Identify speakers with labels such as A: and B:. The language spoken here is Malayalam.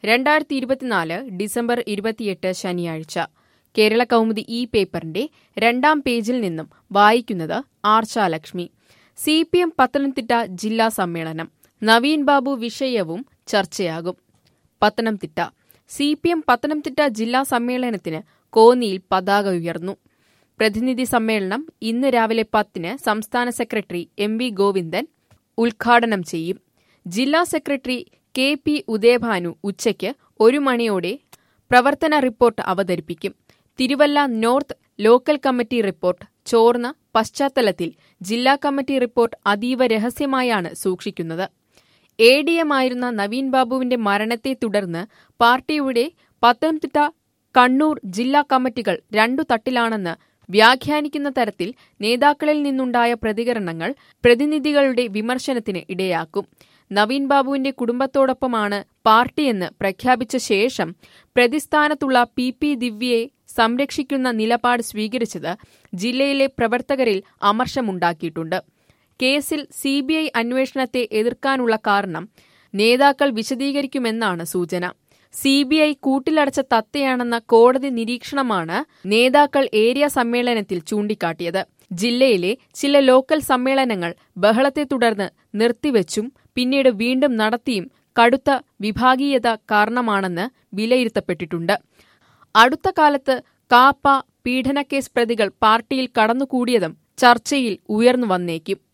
A: രണ്ടായിരത്തി ഇരുപത്തിനാല് ഡിസംബർ ഇരുപത്തിയെട്ട് ശനിയാഴ്ച കേരള കൗമുദി ഈ പേപ്പറിന്റെ രണ്ടാം പേജിൽ നിന്നും വായിക്കുന്നത് Archalakshmi C P M Pathanamthitta ജില്ലാ സമ്മേളനം നവീൻ ബാബു വിഷയവും ചർച്ചയാകും Pathanamthitta C P M Pathanamthitta ജില്ലാ സമ്മേളനത്തിന് കോന്നിയിൽ പതാക ഉയർന്നു പ്രതിനിധി സമ്മേളനം ഇന്ന് രാവിലെ പത്തിന് സംസ്ഥാന സെക്രട്ടറി എം വി ഗോവിന്ദൻ ഉദ്ഘാടനം ചെയ്യും ജില്ലാ സെക്രട്ടറി കെ പി ഉദയഭാനു ഉച്ചയ്ക്ക് ഒരു മണിയോടെ പ്രവർത്തന റിപ്പോർട്ട് അവതരിപ്പിക്കും Thiruvalla north local committee report ചോർന്ന പശ്ചാത്തലത്തിൽ ജില്ലാ കമ്മിറ്റി റിപ്പോർട്ട് അതീവ രഹസ്യമായാണ് സൂക്ഷിക്കുന്നത് എ ഡി എം ആയിരുന്ന നവീൻ ബാബുവിന്റെ മരണത്തെ തുടർന്ന് പാർട്ടിയുടെ പത്തനംതിട്ട കണ്ണൂർ ജില്ലാ കമ്മിറ്റികൾ രണ്ടു തട്ടിലാണെന്ന് വ്യാഖ്യാനിക്കുന്ന തരത്തിൽ നേതാക്കളിൽ നിന്നുണ്ടായ പ്രതികരണങ്ങൾ പ്രതിനിധികളുടെ വിമർശനത്തിന് ഇടയാക്കും നവീൻ ബാബുവിന്റെ കുടുംബത്തോടൊപ്പമാണ് പാർട്ടിയെന്ന് പ്രഖ്യാപിച്ച ശേഷം പ്രതിസ്ഥാനത്തുള്ള പി പി ദിവ്യയെ സംരക്ഷിക്കുന്ന നിലപാട് സ്വീകരിച്ചത് ജില്ലയിലെ പ്രവർത്തകരിൽ അമർഷമുണ്ടാക്കിയിട്ടുണ്ട് കേസിൽ സി ബി ഐ അന്വേഷണത്തെ എതിർക്കാനുള്ള കാരണം നേതാക്കൾ വിശദീകരിക്കുമെന്നാണ് സൂചന സി ബി ഐ കൂട്ടിലടച്ച തത്തയാണെന്ന കോടതി നിരീക്ഷണമാണ് നേതാക്കൾ ഏരിയ സമ്മേളനത്തിൽ ചൂണ്ടിക്കാട്ടിയത് ജില്ലയിലെ ചില ലോക്കൽ സമ്മേളനങ്ങൾ ബഹളത്തെ തുടർന്ന് നിർത്തിവെച്ചും പിന്നീട് വീണ്ടും നടത്തിയും കടുത്ത വിഭാഗീയത കാരണമാണെന്ന് വിലയിരുത്തപ്പെട്ടിട്ടുണ്ട് അടുത്ത കാലത്ത് കാപ്പ പീഡനക്കേസ് പ്രതികൾ പാർട്ടിയിൽ കടന്നുകൂടിയതും ചർച്ചയിൽ ഉയർന്നു വന്നേക്കും